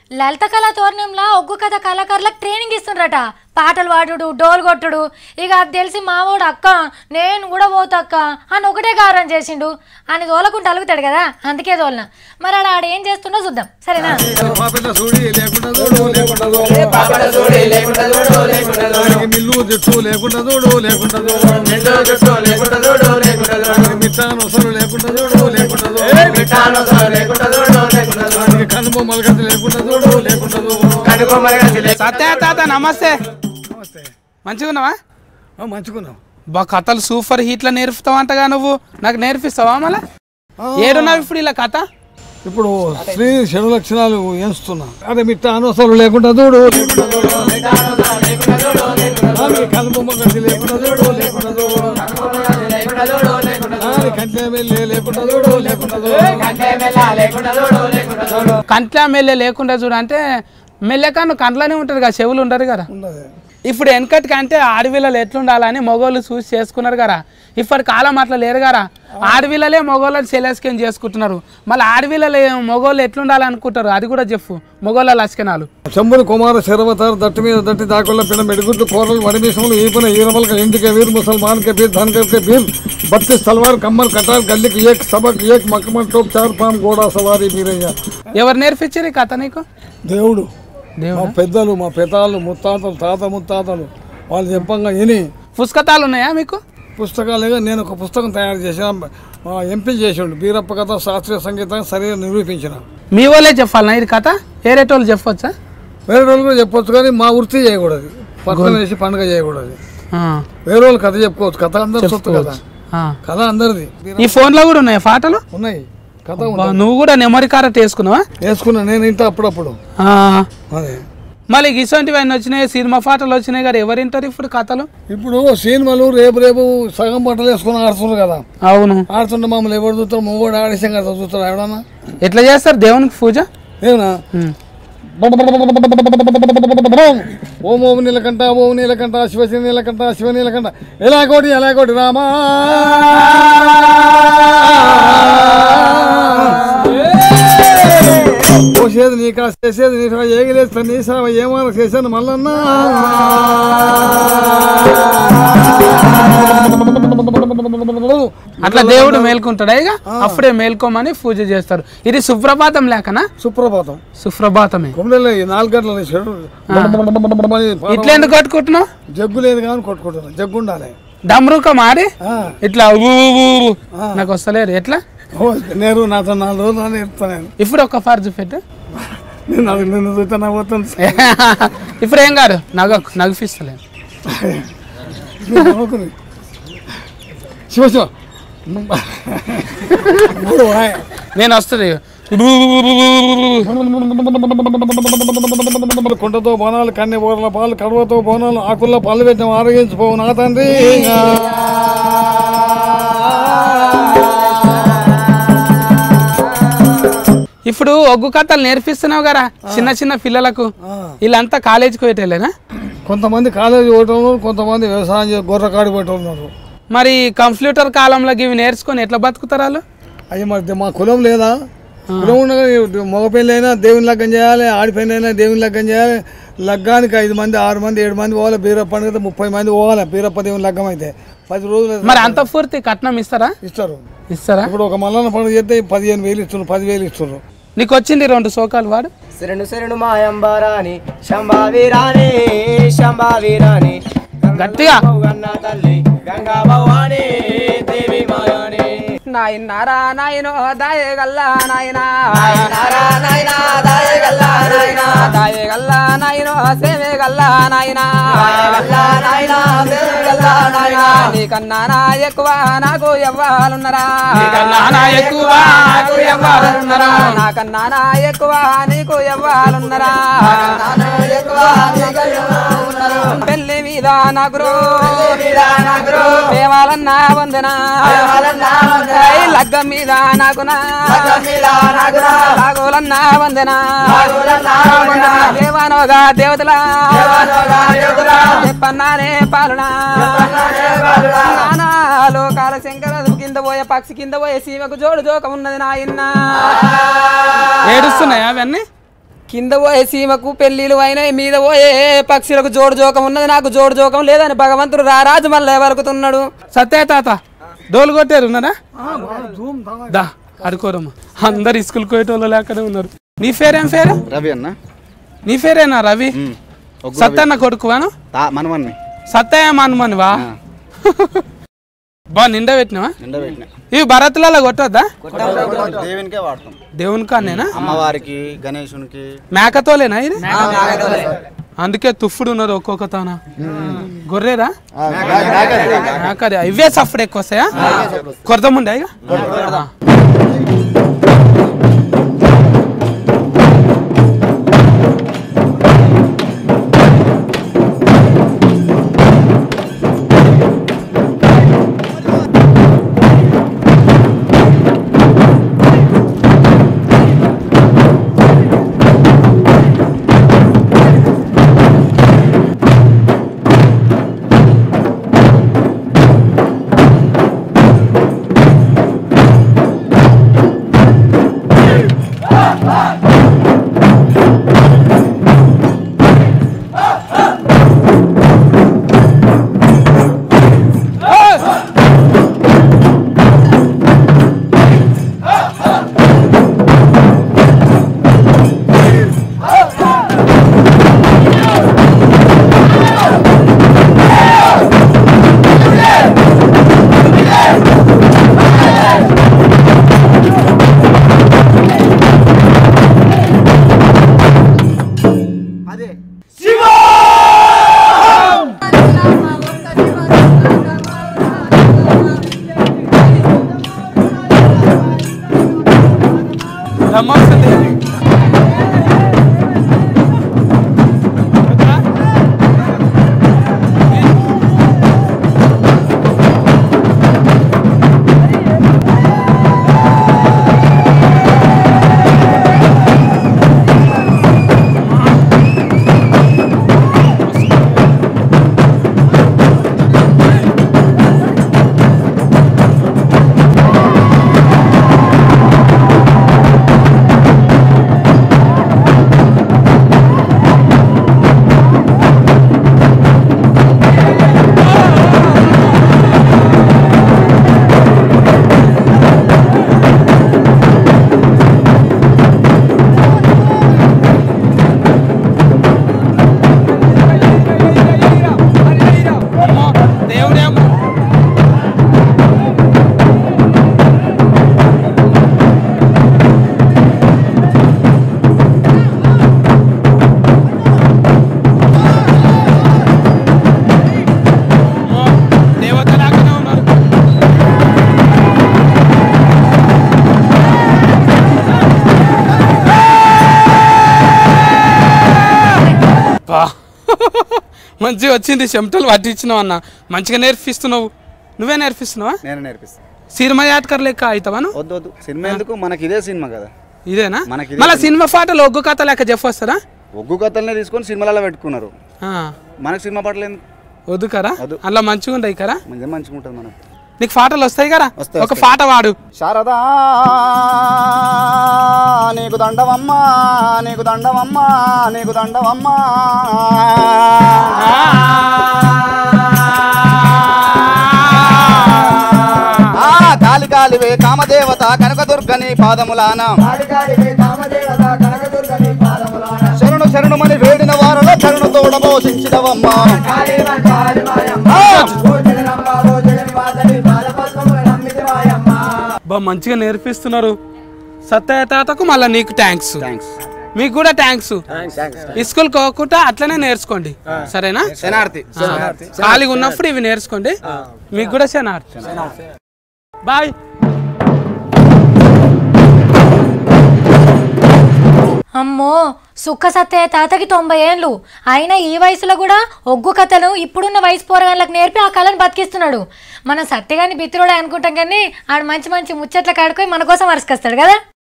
లలిత కళా తోరణంలో ఒగ్గు కథ కళాకారులకు ట్రైనింగ్ ఇస్తుండ్రట పాటలు పాడుడు డోలు కొట్టుడు ఇక అది తెలిసి మావోడు అక్క నేను కూడా పోతక్క అని ఒకటే గారం చేసిండు అని తోలకుంటూ అలుగుతాడు కదా అందుకే తోలన మరి ఆడ ఆడ ఏం చేస్తుండో చూద్దాం సరేనా పాపట చూడి లేకుండా చూడు లేకుండా చూడు దానికి మిల్లు జుట్టు లేకుండా చూడు లేకుండా చూడు దానికి మిట్టాను అసలు లేకుండా చూడు లేకుండా చూడు దానికి కనుబొమ్మల గది లేకుండా చూడు లేకుండా చూడు సత్య తాత నమస్తే నమస్తే మంచిగా ఉన్నావా ఆ, మంచుకున్నాం బా కథలు సూపర్ హీట్లో నేర్పుతావంటగా నువ్వు నాకు నేర్పిస్తావా మళ్ళా ఏడున్నావు ఇప్పుడు ఇలా కథ ఇప్పుడు స్త్రీ చెడు లక్షణాలు ఎంచుతున్నా అదే మిట్టాను అసలు లేకుండా చూడు లేకుండా చూడు దానికి కనుబొమ్మ గది లేకుండా చూడు లేకుండా చూడు దానికి కంటే వెళ్ళి లేకుండా చూడు లేకుండా చూడు కంట్ల మెల్లె లేకుండా చూడు అంటే మెల్లెక నువ్వు కంట్లోనే ఉంటుంది కదా చెవులు ఉండరు కదా ఉన్నది ఇప్పుడు వెనకటికి అంటే ఆడపిల్లలు ఎట్లుండాలని మగోళ్ళు చూసి చేసుకున్నారు కదా ఇప్పటి కాలం అట్లా లేరు కదా ఆడపిల్లలే మగోళ్ళని సెలెస్కెన్ చేసుకుంటున్నారు మళ్ళీ ఆడపిల్లలు మగోళ్ళు ఎట్లుండాలనుకుంటారు అది కూడా చెప్పు మగోళ్ళ లక్షణాలు శంభుని కుమార శరవతారు దట్టి మీద దట్టి దాకుల పిన మెడిగుడ్లు కూరలు వడిమీసములు ఈపన ఈరమల ఇంటికి వీర్ ముసల్మాన్ के वीर धन के वीर बत्तीस तलवार कमर कटार गली की एक सबक एक मकमल टोप चार पाम घोड़ा सवारी बीरయ్య ఎవరు నేర్పించారు ఈ కథ నీకు దేవుడు దేవుడా? మా పెద్దలు మా పెతాలు ముత్తాతలు తాత ముత్తాతలు వాళ్ళు చెప్పంగా విని పుస్తకాలు ఉన్నాయా మీకు పుస్తకాలుగా నేను ఒక పుస్తకం తయారు చేసిన ఆ, ఎంపీ చేసిండు బీరప్ప కథ శాస్త్రీయ సంగీతం సరిగా నిరూపించిన మీ వాళ్ళే చెప్పాలనా ఇది కథ వేరేటోళ్ళు చెప్పొచ్చా వేరే వాళ్ళు కూడా చెప్పొచ్చు కానీ మా వృత్తి చేయకూడదు పట్టణం వేసి పండుగ చేయకూడదు ఆ, వేరే వాళ్ళు కథ చెప్పుకోవచ్చు కథ అందరి సొత్తు కదా ఆ. కథ అందరిది ఈ ఫోన్లో కూడా ఉన్నాయా పాటలు ఉన్నాయి కథ బా, నువ్వు కూడా నెమరి కారట్ వేసుకున్నావా వేసుకున్నా నేను ఇంత అప్పుడప్పుడు ఆ. అదే మళ్ళీ ఇసొంటివి అన్నీ వచ్చినాయి సినిమా పాటలు వచ్చినాయి కదా ఎవరు వింటారు ఇప్పుడు కథలు ఇప్పుడు సినిమాలు రేపు రేపు సగం బట్టలు వేసుకుని ఆడుతున్నారు కదా అవును ఆడుతుంటే మమ్మల్ని ఎవరు చూస్తారు మొగోడు ఆడేసాం కదా చూస్తారు ఎవడన్నా ఎట్లా చేస్తారు దేవునికి పూజ ఏమన్నా ఉమ్. ఓం ఓం నీలకంఠ ఓం నీలకంఠ శివశి నీలకంఠ శివ నీలకంఠ ఎలాగోటి ఎలాగోటి రామా పోసేది నీకా చేసేది నీకా ఏగిలేస్తా నీ సేవ ఏమైనా చేశాను మల్లన్నా అట్లా దేవుడు మేల్కుంటాడా ఇక అప్పుడే మేల్కోమని పూజ చేస్తారు ఇది సుప్రభాతం లేకనా సుప్రభాతం సుప్రభాతమే కొమ్మలే నాలుగు గంటల నుంచి ఇట్లా ఎందుకు కట్టుకుంటున్నావు జగ్గు లేదు కానీ కొట్టుకుంటున్నాను జగ్గు ఉండాలి డమ్రూక మారి ఆ. ఇట్లా ఊ ఊ ఊ. నాకు వస్తలేరు ఎట్లా ఓ, నేను నాతో నాలుగు రోజులు అని చెప్తాను నేను ఇప్పుడు ఒక్క ఫార్ చూపెట్టు నేను నాకు నిన్ను చూస్తే నాకు పోతాను ఇప్పుడు ఏం కాదు నగ నగిపిస్తలేదు శివ శివ మూడు వాయ్. నేను వస్తుంది కుండతో బోనాలు కన్నె బోర్ల పాలు కడవతో బోనాలు ఆకుల్లో పళ్ళు పెట్టిన ఆరోగించిపోవు నా తండ్రి ఇప్పుడు ఒగ్గు కథలు నేర్పిస్తున్నావు కదా చిన్న చిన్న పిల్లలకు వీళ్ళంతా కాలేజీకి పోయేటోళ్ళేనా కొంతమంది కాలేజీ పోవటం కొంతమంది వ్యవసాయం చే- గొర్రె కాడి ఉన్నారు మరి కంప్యూటర్ కాలంలో ఇవి నేర్చుకొని ఎట్లా బతుకుతారు వాళ్ళు అయ్యి మరి మా కులం లేదా కులం ఉండగా మగ పెళ్ళి అయినా దేవుని లగ్గం చేయాలి ఆడి పెళ్ళి అయినా దేవుని లగ్గం చేయాలి లగ్గానికి ఐదు మంది ఆరు మంది ఏడు మంది పోవాలి బీరప్ప పండుగ అయితే ముప్పై మంది పోవాలి బీరప్ప దేవుని లగ్గం అయితే పది రోజులు అయితే మరి అంత పూర్తి కట్నం ఇస్తారా ఇస్తారు ఇస్తారా ఇప్పుడు ఒక మల్లన్న పండుగ చేస్తే పదిహేను వేలు ఇస్తున్నారు పదివేలు ఇస్తున్నారు నీకు వచ్చింది రెండు సోకాలు వాడు శరణు శరణు మాయంబారాని శంభావీరాని శంభావీరాని గట్టిగా గన్న తల్లి గంగా భవాని దేవి మాయాని నాయనారా నాయనో దాయగల్లా నాయనా నారా నాయనా దాయగల్లా నాయనా దాయగల్లా నాయనో సేవేగల్లా నాయనా దాయగల్లా నాయనా దేవగల్లా నాయనా నీకన్నా నా ఎక్కువ నాకు ఎవ్వాలున్నరా నీకన్నా నా ఎక్కువ నాకు ఎవ్వాలున్నరా? నాకన్నా నా ఎక్కువ నీకు ఎవ్వాలున్నరా నాన్న ఎక్కువ నీకు ఉన్నారు పెళ్లి మీద నాకు నాగరు దేవాలన్నా వందనా దేవాలన్నా వందనా. ఐ లగ్గం మీద నాకునా మీలా నాగురా రాఘులన్నా వందనా నాగులన్నా వందనా. దేవానోగా దేవతలా దేవానోగా దేవతలా. చెప్పన్నానే పాలనా నానా లోకాల శంకర కింద పోయే పక్షి కింద పోయే సీమకు జోడు జోక ఉన్నది నాయన్న ఏడుస్తున్నాయా అవన్నీ కింద పోయే సీమకు పెళ్లిలు అయినాయి మీద పోయే పక్షులకు జోడు జోకం ఉన్నది నాకు జోడు జోకం లేదని భగవంతుడు రా రాజు మళ్ళీ వరకుతున్నాడు సత్య తాత డోలు కొట్టారు ఉన్నారా దా అడుకోరమ్మా అందరు స్కూల్ పోయేటోళ్ళు లేకనే ఉన్నారు నీ పేరేం పేరు రవి అన్న నీ పేరేనా రవి ఒగ్గు సత్తన్న కొడుకువాను తా- మనవన్ని సత్తయ్య మనమనివా బా నిండా పెట్టినావా నిండా పెట్టిన ఇవి భరత్లలో కొట్టొద్దా దేవునికే వాడతాం దేవుని కానేనా అమ్మవారికి గణేశునికి మేకతోలేనా ఇది అందుకే తుఫ్ఫుడు ఉన్నారు ఒక్కొక్క తాన గొర్రెరా మేకది ఇవే సఫ్డ్ ఎక్కువ వస్తాయా కొరదముండే ఇక బ్రహ్మోత్సవం అమ్మో, దేవుడేమో అమ్మో, దేవతలాగానే ఉన్నారు బా. మంచిగా వచ్చింది చెమటలు పట్టించినావు అన్న మంచిగా నేర్పిస్తున్నావు నువ్వే నేర్పిస్తున్నావా నేను నేర్పిస్తాను సినిమా యాత్కర్ లెక్క అవుతావాను వద్దు వద్దు సినిమా ఎందుకు మనకి ఇదే సినిమా కదా ఇదేనా మనకి ఇదే మళ్ళీ సినిమా పాటలు ఒగ్గు కథ లెక్క చెప్పొస్తారా ఒగ్గు కథలనే తీసుకొని సినిమాలలో పెట్టుకున్నారు ఆ, మనకి సినిమా పాటలు ఎందుకు వద్దు కరా వద్దు. అలా మంచిగా ఉండయి కరా మంచిగా మంచిగా ఉంటుంది మనకు నీకు పాటలు వస్తాయి కదా వస్తాయి, ఒక వస్తాయి. పాట వాడు శారదా నీకు దండవమ్మా నీకు దండవమ్మా నీకు దండవమ్మా ఆ కాలి కాలివే కామదేవత కనకదుర్గని పాదములాన శరణు శరణుమని వేడిన వారల శరణు తోడబోషించినవమ్మా బా మంచిగా నేర్పిస్తున్నారు సత్తయ్య తాతకు మళ్ళీ నీకు థ్యాంక్స్ థ్యాంక్స్ మీకు కూడా థ్యాంక్స్ స్కూల్ కోకుండా అట్లనే నేర్చుకోండి సరేనా శనార్థి ఆ, ఖాళీగా ఉన్నప్పుడు ఇవి నేర్చుకోండి మీకు కూడా శనార్థి బాయ్ అమ్మో సుక్క సత్తయ్య తాతకి తొంభై ఏండ్లు అయినా ఈ వయసులో కూడా ఒగ్గు కథను ఇప్పుడున్న వయసు పోరగాళ్ళకి నేర్పి ఆ కళను బతికిస్తున్నాడు మనం సత్యగాని బిత్రుడు అనుకుంటాం కానీ ఆడు మంచి మంచి ముచ్చట్ల కాడుకొని మన కోసం వరుసకొస్తాడు కదా